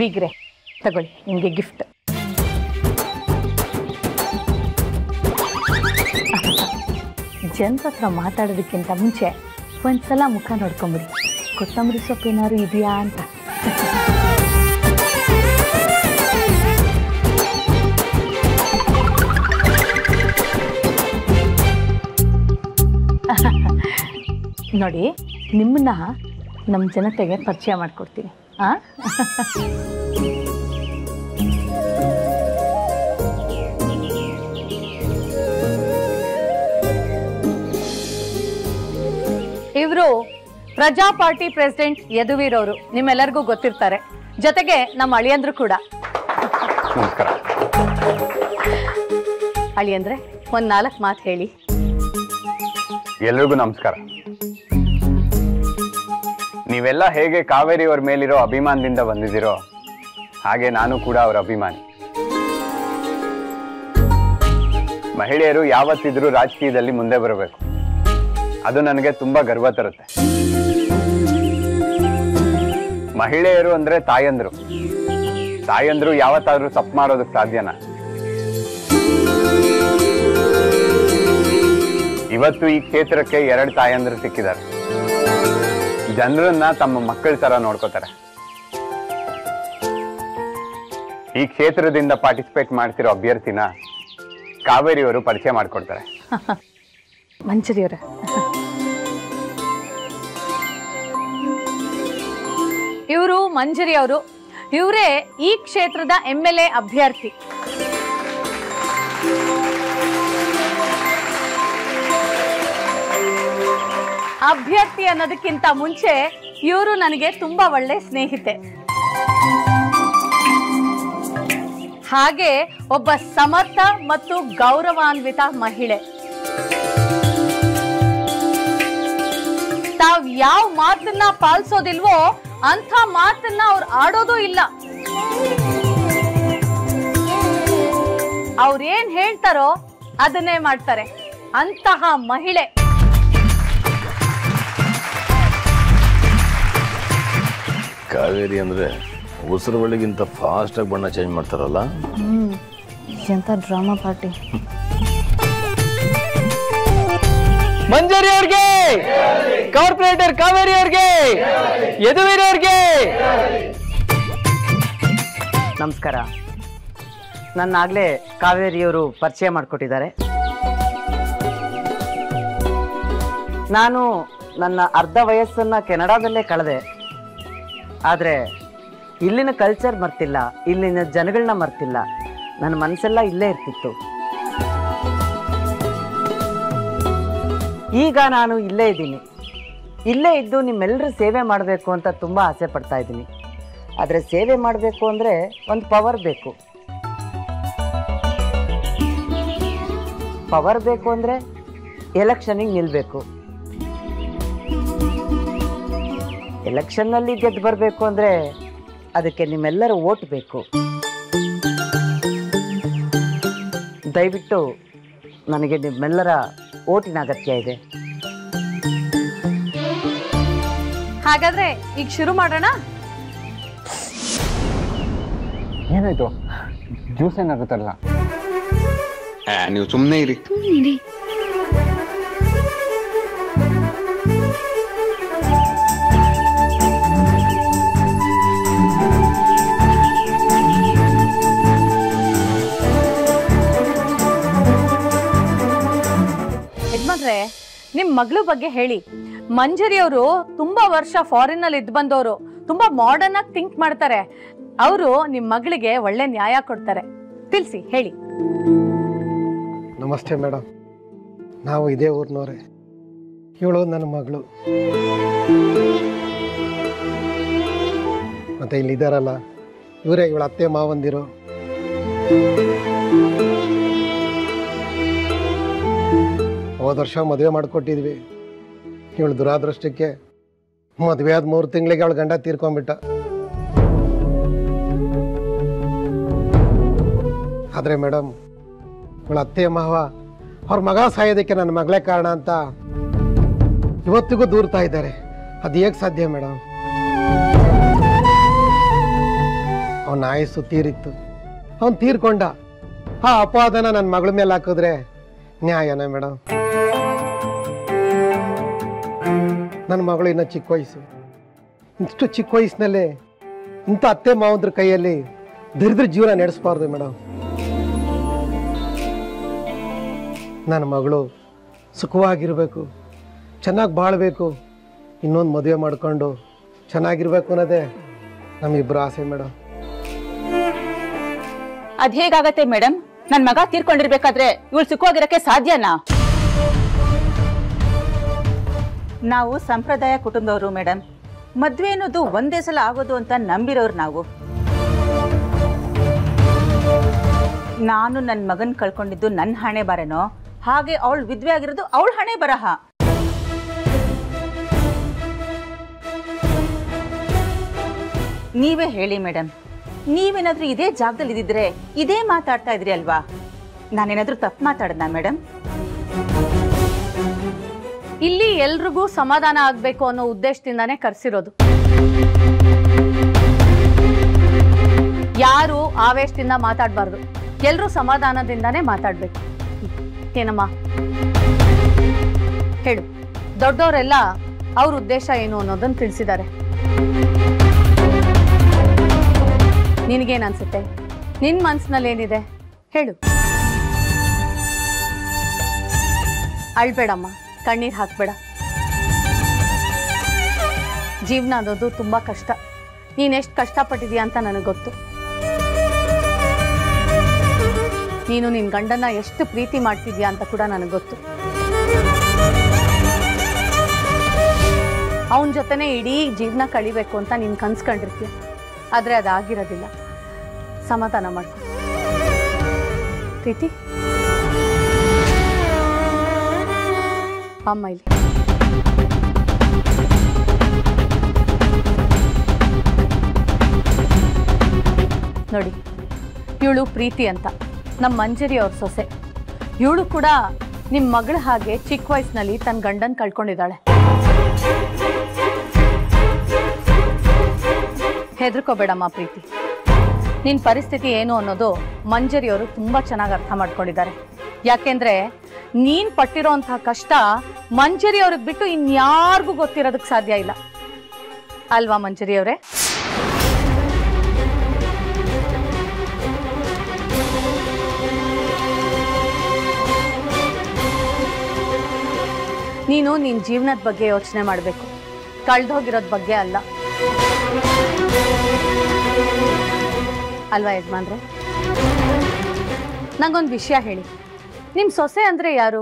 ಬೀಗ್ರೆ ತಗೊಳ್ಳಿ ನಿಮಗೆ ಗಿಫ್ಟ್ ಜನರ ಹತ್ರ ಮಾತಾಡೋದಕ್ಕಿಂತ ಮುಂಚೆ ಒಂದ್ಸಲ ಮುಖ ನೋಡ್ಕೊಂಬಿಡಿ ಕೊತ್ತಂಬರಿ ಸೊಪ್ಪು ಏನಾದ್ರು ಇದೆಯಾ ಅಂತ ನೋಡಿ ನಿಮ್ಮನ್ನ ನಮ್ಮ ಜನತೆಗೆ ಪರಿಚಯ ಮಾಡಿಕೊಡ್ತೀನಿ ಆ ಇವರು ಪ್ರಜಾ ಪಾರ್ಟಿ ಪ್ರೆಸಿಡೆಂಟ್ ಯದುವೀರ್ ಅವರು ನಿಮ್ಮೆಲ್ಲರಿಗೂ ಗೊತ್ತಿರ್ತಾರೆ ಜೊತೆಗೆ ನಮ್ಮ ಅಳಿಯಂದ್ರು ಕೂಡ ನಮಸ್ಕಾರ ಅಳಿಯಂದ್ರೆ ಒಂದ್ ನಾಲ್ಕು ಮಾತು ಹೇಳಿ ಎಲ್ರಿಗೂ ನಮಸ್ಕಾರ ನೀವೆಲ್ಲ ಹೇಗೆ ಕಾವೇರಿ ಅವ್ರ ಮೇಲಿರೋ ಅಭಿಮಾನದಿಂದ ಬಂದಿದ್ದೀರೋ ಹಾಗೆ ನಾನು ಕೂಡ ಅವರ ಅಭಿಮಾನಿ ಮಹಿಳೆಯರು ಯಾವತ್ತಿದ್ರೂ ರಾಜಕೀಯದಲ್ಲಿ ಮುಂದೆ ಬರಬೇಕು ಅದು ನನಗೆ ತುಂಬಾ ಗರ್ವ ತರುತ್ತೆ ಮಹಿಳೆಯರು ಅಂದ್ರೆ ತಾಯಂದ್ರು ತಾಯಂದ್ರು ಯಾವತ್ತಾದ್ರೂ ತಪ್ಪು ಮಾಡೋದಕ್ಕೆ ಸಾಧ್ಯನಾ ಇವತ್ತು ಈ ಕ್ಷೇತ್ರಕ್ಕೆ ಎರಡು ತಾಯಂದ್ರು ಸಿಕ್ಕಿದ್ದಾರೆ ಜನರನ್ನ ತಮ್ಮ ಮಕ್ಕಳ ತರ ನೋಡ್ಕೋತಾರೆ ಈ ಕ್ಷೇತ್ರದಿಂದ ಪಾರ್ಟಿಸಿಪೇಟ್ ಮಾಡ್ತಿರೋ ಅಭ್ಯರ್ಥಿನ ಕಾವೇರಿ ಅವರು ಪರಿಚಯ ಮಾಡ್ಕೊಡ್ತಾರೆ ಮಂಜರಿ ಅವರೇ ಇವರು ಮಂಜರಿ ಅವರು ಇವರೇ ಈ ಕ್ಷೇತ್ರದ ಎಂ ಎಲ್ ಎ ಅಭ್ಯರ್ಥಿ ಅಭ್ಯರ್ಥಿ ಅನ್ನೋದಕ್ಕಿಂತ ಮುಂಚೆ ಇವರು ನನಗೆ ತುಂಬಾ ಒಳ್ಳೆ ಸ್ನೇಹಿತೆ ಹಾಗೆ ಒಬ್ಬ ಸಮರ್ಥ ಮತ್ತು ಗೌರವಾನ್ವಿತ ಮಹಿಳೆ ತಾವ್ ಯಾವ ಮಾತನ್ನ ಪಾಲಿಸೋದಿಲ್ವೋ ಅಂಥ ಮಾತನ್ನ ಅವ್ರು ಆಡೋದು ಇಲ್ಲ ಅವ್ರೇನ್ ಹೇಳ್ತಾರೋ ಅದನ್ನೇ ಮಾಡ್ತಾರೆ ಅಂತಹ ಮಹಿಳೆ ಕಾವೇರಿ ಅಂದರೆ ಉಸಿರು ಬಳ್ಳಿಗಿಂತ ಫಾಸ್ಟಾಗಿ ಬಣ್ಣ ಚೇಂಜ್ ಮಾಡ್ತಾರಲ್ಲ ಎಂತ ಡ್ರಾಮಾ ಪಾರ್ಟಿ ಮಂಜರಿ ಅವ್ರಿಗೆ ಕಾರ್ಪೊರೇಟರ್ ಕಾವೇರಿ ಅವ್ರಿಗೆ ಯದುವೀರ್ ಅವ್ರಿಗೆ ನಮಸ್ಕಾರ ನನ್ನಾಗಲೇ ಕಾವೇರಿಯವರು ಪರಿಚಯ ಮಾಡಿಕೊಟ್ಟಿದ್ದಾರೆ ನಾನು ನನ್ನ ಅರ್ಧ ವಯಸ್ಸನ್ನು ಕೆನಡಾದಲ್ಲೇ ಕಳೆದೆ ಆದರೆ ಇಲ್ಲಿನ ಕಲ್ಚರ್ ಮರ್ತಿಲ್ಲ ಇಲ್ಲಿನ ಜನಗಳನ್ನ ಮರ್ತಿಲ್ಲ ನನ್ನ ಮನಸ್ಸೆಲ್ಲ ಇಲ್ಲೇ ಇರ್ತಿತ್ತು ಈಗ ನಾನು ಇಲ್ಲೇ ಇದ್ದೀನಿ ಇಲ್ಲೇ ಇದ್ದು ನಿಮ್ಮೆಲ್ಲರೂ ಸೇವೆ ಮಾಡಬೇಕು ಅಂತ ತುಂಬ ಆಸೆ ಪಡ್ತಾ ಇದ್ದೀನಿ ಆದರೆ ಸೇವೆ ಮಾಡಬೇಕು ಅಂದರೆ ಒಂದು ಪವರ್ ಬೇಕು ಪವರ್ ಬೇಕು ಅಂದರೆ ಎಲೆಕ್ಷನಿಗೆ ನಿಲ್ಲಬೇಕು ಎಲೆಕ್ಷನ್ನಲ್ಲಿ ಗೆದ್ದು ಬರಬೇಕು ಅಂದರೆ ಅದಕ್ಕೆ ನಿಮ್ಮೆಲ್ಲರ ಓಟ್ ಬೇಕು ದಯವಿಟ್ಟು ನನಗೆ ನಿಮ್ಮೆಲ್ಲರ ಓಟಿನ ಅಗತ್ಯ ಇದೆ ಹಾಗಾದ್ರೆ ಈಗ ಶುರು ಮಾಡೋಣ ಏನಾಯ್ತು ಜ್ಯೂಸ್ ಏನಾದ್ರು ತರಲ್ಲ ನೀವು ಸುಮ್ಮನೆ ಇರಿ ಯಜಮಾನ್ರೆ ನಿಮ್ ಮಗಳ ಬಗ್ಗೆ ಹೇಳಿ ಮಂಜರಿ ಅವರು ತುಂಬಾ ವರ್ಷ ಫಾರಿನ್ ಅಲ್ಲಿ ಇದ್ ಬಂದವರು ತುಂಬಾ ಮಾಡರ್ನ್ ಆಗಿ ಥಿಂಕ್ ಮಾಡ್ತಾರೆ ಅವರು ನಿಮ್ ಮಗಳಿಗೆ ಒಳ್ಳೆ ನ್ಯಾಯ ಕೊಡ್ತಾರೆ ತಿಳಿಸಿ ಹೇಳಿ ನಮಸ್ತೆ ಮೇಡಮ್ ನಾವು ಇದೇ ಊರಿನವರೇ ಇವಳು ನನ್ನ ಮಗಳು ಮತ್ತೆ ಇಲ್ಲಿದ್ದಾರಲ್ಲ ಇವರೇ ಇವಳ ಅತ್ತೆ ಮಾವಂದಿರು ಹೋದ ವರ್ಷ ಮದುವೆ ಮಾಡಿಕೊಟ್ಟಿದ್ವಿ ಇವಳು ದುರಾದೃಷ್ಟಕ್ಕೆ ಮದುವೆ ಆದ ಮೂರು ತಿಂಗಳಿಗೆ ಅವಳ ಗಂಡ ತೀರ್ಕೊಂಡ್ಬಿಟ್ಟ ಆದರೆ ಮೇಡಮ್ ಇವಳ ಅತ್ತೆ ಮಾವ ಅವ್ರ ಮಗ ಸಾಯೋದಕ್ಕೆ ನನ್ನ ಮಗಳೇ ಕಾರಣ ಅಂತ ಇವತ್ತಿಗೂ ದೂರ್ತಾ ಇದ್ದಾರೆ ಅದು ಹೇಗೆ ಸಾಧ್ಯ ಮೇಡಮ್ ಅವನ ಆಯಸ್ಸು ತೀರಿತ್ತು ಅವನು ತೀರ್ಕೊಂಡ ಆ ಅಪವಾದನ ನನ್ನ ಮಗಳ ಮೇಲೆ ಹಾಕಿದ್ರೆ ನ್ಯಾಯನ ಮೇಡಮ್ ನನ್ನ ಮಗಳು ಇನ್ನ ಚಿಕ್ಕ ವಯಸ್ಸು ಇಷ್ಟು ಚಿಕ್ಕ ವಯಸ್ಸಿನಲ್ಲೇ ಇಂಥ ಅತ್ತೆ ಮಾವಂದ್ರ ಕೈಯಲ್ಲಿ ದರಿದ್ರ ಜೀವನ ನಡೆಸಬಾರ್ದು ಮೇಡಮ್ ನನ್ನ ಮಗಳು ಸುಖವಾಗಿರಬೇಕು ಚೆನ್ನಾಗಿ ಬಾಳಬೇಕು ಇನ್ನೊಂದು ಮದುವೆ ಮಾಡ್ಕೊಂಡು ಚೆನ್ನಾಗಿರ್ಬೇಕು ಅನ್ನೋದೇ ನಮ್ಮಿಬ್ಬರು ಆಸೆ ಮೇಡಮ್ ಅದ್ ಹೇಗಾಗತ್ತೆ ಮೇಡಮ್ ನನ್ ಮಗ ತೀರ್ಕೊಂಡಿರ್ಬೇಕಾದ್ರೆ ಇವಳು ಸುಖವಾಗಿರಕ್ಕೆ ಸಾಧ್ಯನಾ ನಾವು ಸಂಪ್ರದಾಯ ಕುಟುಂಬದವರು ಮೇಡಮ್ ಮದ್ವೆ ಅನ್ನೋದು ಒಂದೇ ಸಲ ಆಗೋದು ಅಂತ ನಂಬಿರೋರು ನಾವು ನಾನು ನನ್ನ ಮಗನ್ ಕಳ್ಕೊಂಡಿದ್ದು ನನ್ನ ಹಣೆ ಬರನೋ ಹಾಗೆ ಅವಳು ವಿದ್ವೆ ಆಗಿರೋದು ಅವಳ ಹಣೆ ಬರಹ ನೀವೇ ಹೇಳಿ ಮೇಡಮ್ ನೀವೇನಾದ್ರೂ ಇದೇ ಜಾಗದಲ್ಲಿ ಇದ್ದಿದ್ರೆ ಇದೇ ಮಾತಾಡ್ತಾ ಇದ್ರಿ ಅಲ್ವಾ ನಾನೇನಾದ್ರೂ ತಪ್ಪು ಮಾತಾಡದ್ನಾ ಮೇಡಮ್ ಇಲ್ಲಿ ಎಲ್ರಿಗೂ ಸಮಾಧಾನ ಆಗ್ಬೇಕು ಅನ್ನೋ ಉದ್ದೇಶದಿಂದಾನೇ ಕರ್ಸಿರೋದು ಯಾರು ಆವೇಶದಿಂದ ಮಾತಾಡಬಾರ್ದು ಎಲ್ರೂ ಸಮಾಧಾನದಿಂದಾನೇ ಮಾತಾಡ್ಬೇಕು ಏನಮ್ಮ ಹೇಳು ದೊಡ್ಡವರೆಲ್ಲ ಅವ್ರ ಉದ್ದೇಶ ಏನು ಅನ್ನೋದನ್ನ ತಿಳಿಸಿದ್ದಾರೆ ನಿನಗೇನ್ ಅನ್ಸುತ್ತೆ ನಿನ್ ಮನ್ಸಿನಲ್ಲಿ ಏನಿದೆ ಹೇಳು ಅಳ್ಬೇಡಮ್ಮ ಕಣ್ಣೀರ್ ಹಾಕ್ಬೇಡ ಜೀವನ ಅನ್ನೋದು ತುಂಬಾ ಕಷ್ಟ ನೀನ್ ಎಷ್ಟು ಕಷ್ಟಪಟ್ಟಿದ್ಯಾ ಅಂತ ನನಗೆ ಗೊತ್ತು ನೀನು ನಿನ್ ಗಂಡನ ಎಷ್ಟು ಪ್ರೀತಿ ಮಾಡ್ತಿದ್ಯಾ ಅಂತ ಕೂಡ ನನಗೆ ಗೊತ್ತು ಅವನ ಜೊತೆನೆ ಇಡೀ ಜೀವನ ಕಳಿಬೇಕು ಅಂತ ನೀನ್ ಕನ್ಸ್ಕೊಂಡಿರ್ತೀಯ ಆದ್ರೆ ಅದಾಗಿರೋದಿಲ್ಲ ಸಮಾಧಾನ ಮಾಡ್ಕೊ ಪ್ರೀತಿ ಅಮ್ಮ ಇಲ್ಲಿ ನೋಡಿ ಇವಳು ಪ್ರೀತಿ ಅಂತ ನಮ್ಮ ಮಂಜರಿ ಅವ್ರ ಸೊಸೆ ಇವಳು ಕೂಡ ನಿಮ್ಮ ಮಗಳ ಹಾಗೆ ಚಿಕ್ಕ ವಯಸ್ಸಿನಲ್ಲಿ ತನ್ನ ಗಂಡನ್ ಕಳ್ಕೊಂಡಿದ್ದಾಳೆ ಹೆದರ್ಕೋಬೇಡಮ್ಮ ಪ್ರೀತಿ ನಿನ್ನ ಪರಿಸ್ಥಿತಿ ಏನು ಅನ್ನೋದು ಮಂಜರಿ ಅವರು ತುಂಬ ಚೆನ್ನಾಗಿ ಅರ್ಥ ಮಾಡ್ಕೊಂಡಿದ್ದಾರೆ ಯಾಕೆಂದ್ರೆ ನೀನ್ ಪಟ್ಟಿರೋಂಥ ಕಷ್ಟ ಮಂಜರಿ ಅವ್ರಿಗೆ ಬಿಟ್ಟು ಇನ್ಯಾರಿಗೂ ಗೊತ್ತಿರೋದಕ್ಕೆ ಸಾಧ್ಯ ಇಲ್ಲ ಅಲ್ವಾ ಮಂಜರಿ ಅವರೇ ನೀನು ನಿನ್ನ ಜೀವನದ ಬಗ್ಗೆ ಯೋಚನೆ ಮಾಡಬೇಕು ಕಳ್ದೋಗಿರೋದ್ ಬಗ್ಗೆ ಅಲ್ಲ ಅಲ್ವಾ ಯಜಮಾನ್ರೆ ನಂಗೊಂದು ವಿಷಯ ಹೇಳಿ ನಿಮ್ ಸೊಸೆ ಅಂದ್ರೆ ಯಾರು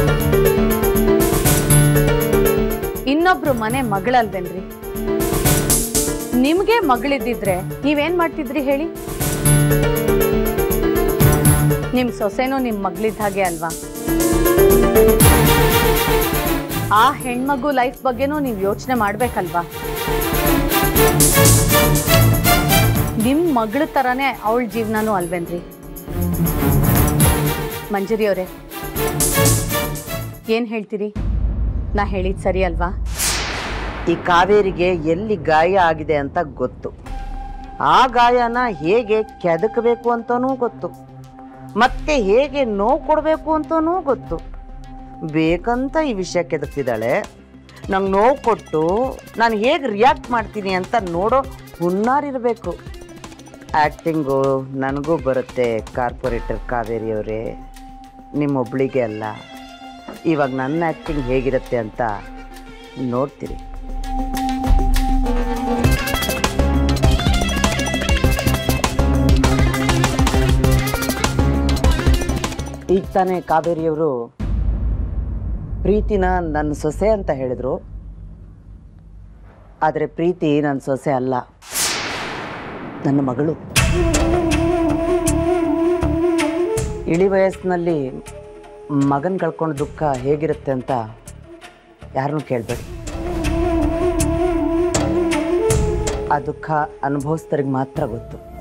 ಇನ್ನೊಬ್ರು ಮನೆ ಮಗಳಲ್ವೇನ್ರಿ ನಿಮ್ಗೆ ಮಗಳಿದ್ದಿದ್ರೆ ನೀವೇನ್ ಮಾಡ್ತಿದ್ರಿ ಹೇಳಿ ನಿಮ್ ಸೊಸೆನೂ ನಿಮ್ ಮಗಳಿದ್ದ ಹಾಗೆ ಅಲ್ವಾ ಆ ಹೆಣ್ಮಗು ಲೈಫ್ ಬಗ್ಗೆನೂ ನೀವು ಯೋಚನೆ ಮಾಡ್ಬೇಕಲ್ವಾ ನಿಮ್ ಮಗಳ ತರನೇ ಅವಳ ಜೀವನನೂ ಅಲ್ವೇನ್ರಿ ಮಂಜರಿ ಅವರೇ ಏನ್ ಹೇಳ್ತೀರಿ ನಾ ಹೇಳಿದ್ ಸರಿ ಅಲ್ವಾ ಈ ಕಾವೇರಿಗೆ ಎಲ್ಲಿ ಗಾಯ ಆಗಿದೆ ಅಂತ ಗೊತ್ತು ಆ ಗಾಯನ ಹೇಗೆ ಕೆದಕಬೇಕು ಅಂತನೂ ಗೊತ್ತು ಮತ್ತೆ ಹೇಗೆ ನೋವು ಕೊಡಬೇಕು ಅಂತನೂ ಗೊತ್ತು ಬೇಕಂತ ಈ ವಿಷಯ ಕೆದಕ್ತಿದ್ದಾಳೆ ನಂಗೆ ನೋವು ಕೊಟ್ಟು ನಾನು ಹೇಗೆ ರಿಯಾಕ್ಟ್ ಮಾಡ್ತೀನಿ ಅಂತ ನೋಡೋ ಹುನ್ನಾರಿರಬೇಕು ಆ್ಯಕ್ಟಿಂಗು ನನಗೂ ಬರುತ್ತೆ ಕಾರ್ಪೊರೇಟರ್ ಕಾವೇರಿಯವರೇ ನಿಮ್ಮೊಬ್ಳಿಗೆ ಅಲ್ಲ ಇವಾಗ ನನ್ನ ಆ್ಯಕ್ಟಿಂಗ್ ಹೇಗಿರುತ್ತೆ ಅಂತ ನೋಡ್ತೀರಿ ಈಗ ತಾನೇ ಕಾವೇರಿಯವರು ಪ್ರೀತಿನ ನನ್ನ ಸೊಸೆ ಅಂತ ಹೇಳಿದ್ರು ಆದರೆ ಪ್ರೀತಿ ನನ್ನ ಸೊಸೆ ಅಲ್ಲ ನನ್ನ ಮಗಳು ಇಳಿ ವಯಸ್ಸಿನಲ್ಲಿ ಮಗನ ಕಳ್ಕೊಂಡು ದುಃಖ ಹೇಗಿರುತ್ತೆ ಅಂತ ಯಾರನ್ನೂ ಕೇಳಬೇಡಿ ಆ ದುಃಖ ಅನುಭವಿಸ್ದವ್ರಿಗೆ ಮಾತ್ರ ಗೊತ್ತು